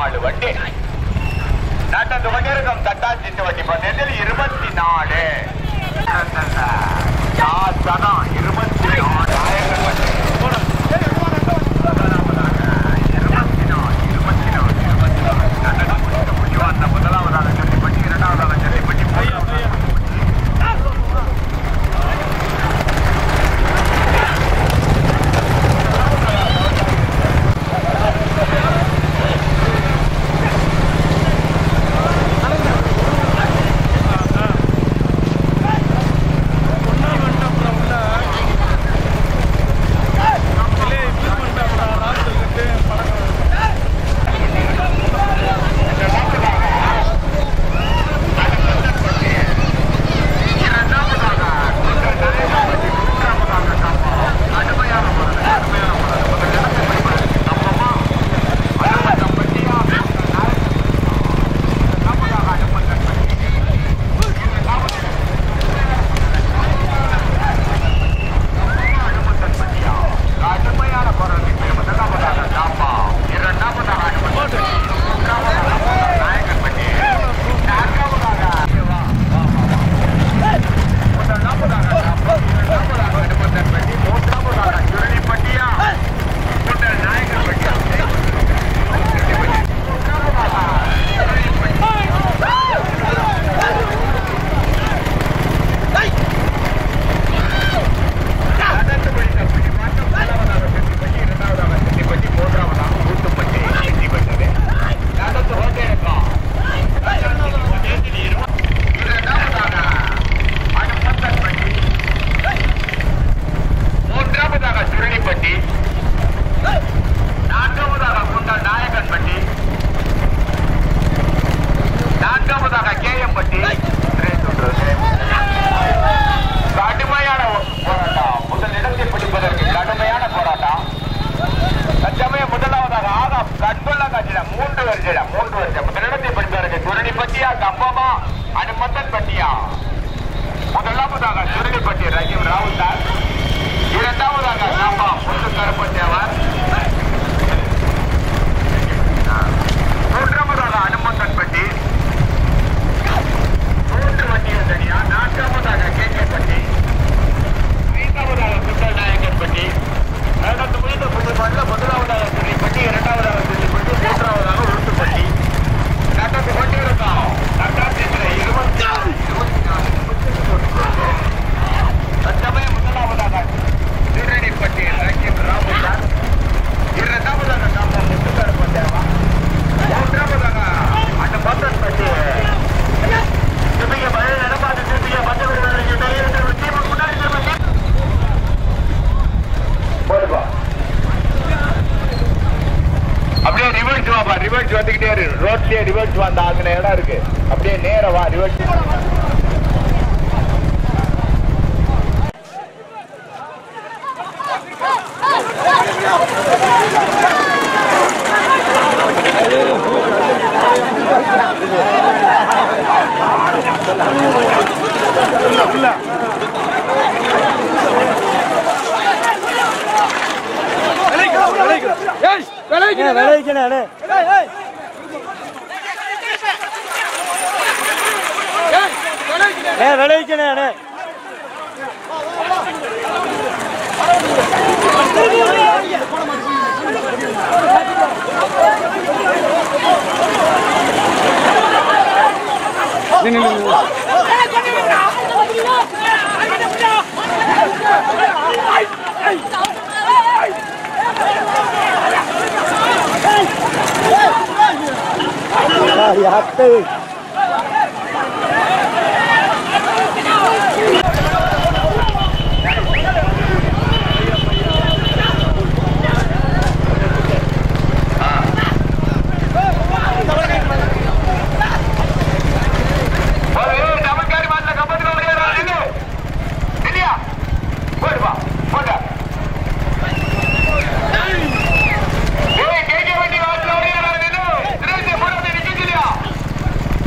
நாலு வண்டி நடந்து கொண்டிருக்கும் தட்டாச்சிட்டு வண்டி பந்தயத்தில் இருபத்தி நாலு சதம் இருபத்தி நாலு ஆயிரம் வண்டி. இருபத்தி நாலு, இருபத்தி நாலு, இருபத்தி நாலு. நடந்து கொண்டிருக்கும் முடிவான முதலாவதாக ஜல்லிப்பட்டி இரண்டாவதாக ஜல்லிப்பட்டி மூன்றாவதாக கடுமையான போராட்டத்தில் முதலாவதாக தாப்பா இரண்டாவதாக அனுமதி மூன்றாவதாக நாயக்கன்பட்டி நான்காவதாக வா, வா, வா, வா. முதலாவதாக தாப்பா இரண்டாவதாக அனுமந்தன்பட்டி மூன்றாவதாக சுரளிப்பட்டியா முதல் நாயக்கன்பட்டி மூன்றாவதாக சுரளிப்பட்டி நடந்து முடிந்த பிடிமாட்டம் முதலாவதாக செட்டிப்பட்டி, இரண்டாவதாக செட்டிப்பட்டி, மூன்றாவதாக ஊத்துப்பட்டி வெற்றி பெற்றது. நடந்து கொண்டிருக்கும் இரண்டாவதாக அனுமந்தன்பட்டி, மூன்றாவதாக சுருளிப்பட்டி நான்காவதாக குண்டல் நாயக்கன்பட்டி நான்காவதாக கேஎம்பட்டி கடுமையான போராட்டம் முதல் இடத்தை பிடிப்பதற்கு கடுமையான போராட்டம் தற்சமயம் முதலாவதாக ஆகா கண்கொள்ள காட்சியில மூன்று வரிசையில மூன்று வரிசை முதலிடத்தை பிடிப்பதற்கு சுரணிப்பட்டியா கம்பமா அனுமந்தன் பட்டியா முதலாவதாக சுரணிப்பட்டி ரஜீவ் ராகுல் தாஸ் இரண்டாவதாக கம்பா முத்து கருப்பத்தேவர் மூன்றாவதாக அனுமந்தன் பட்டி மூன்று வண்டிகள் தனியா நான்காவதாக கேட்கப்பட்டி ஐந்தாவதாக குண்டல் நாயக்கன்பட்டி அடுத்து முடிந்த புதுப்பாட்டில் முதலாவதாக திருப்பட்டி இரண்டாவதாக திருப்பட்டி மூன்றாவதாக உருட்டுப்பட்டி நடந்து கொண்டிருக்கோம் நட்டாசித்திரை இருபத்தி நாலு இருபத்தி நாலு தற்சமயம் முதலாவதாக திருநெல்வேலிப்பட்டி ரஜீவ் ராமுதாஸ் இரண்டாவதாக காப்பா முத்துக்கருப்ப தேவா மூன்றாவதாக அந்த பத்தன்பட்டி திரும்பிய பழைய நடப்பாட்டு திரும்பிய மஞ்சள் விடுதலைக்கு கையெழுத்து டீம் முன்னாடி திரும்ப போடுப்பா அப்படியே ரிவர்ஸ் வாப்பா ரிவர்ஸ் வந்துகிட்டே இருக்கு ரோட்லயே ரிவர்ஸ் வந்த ஆகுன இடம் இருக்கு அப்படியே நேரா வா ரிவர்ஸ் விளைவிக்கணே ஏ விளைவிக்கணே யாத்தை தமிழ்காரி மாநில கம்பத்துக்கு முடியாது நில்லு இல்லையா போடுப்பா போட்ட ஏய் கேட்க வேண்டிய வாசல் ஓடியாரா நின்னு திருச்சி போடாத நிக்கிது இல்லையா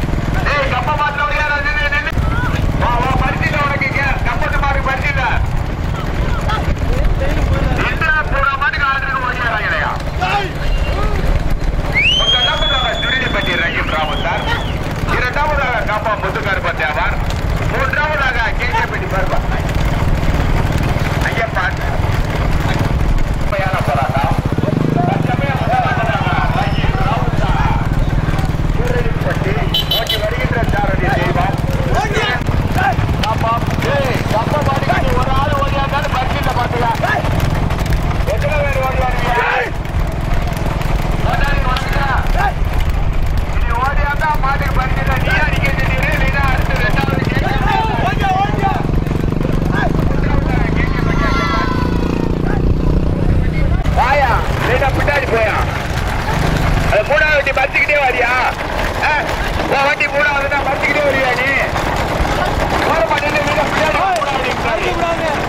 வண்டி மறைச்சிக்கிட்டே வரியா ஆ? உன் வண்டி மூணாவதுன்னா மறைச்சிக்கிட்டே வரியா நீ ஓரமா நின்னு நின்னு பின்னாடி போடாதீங்க.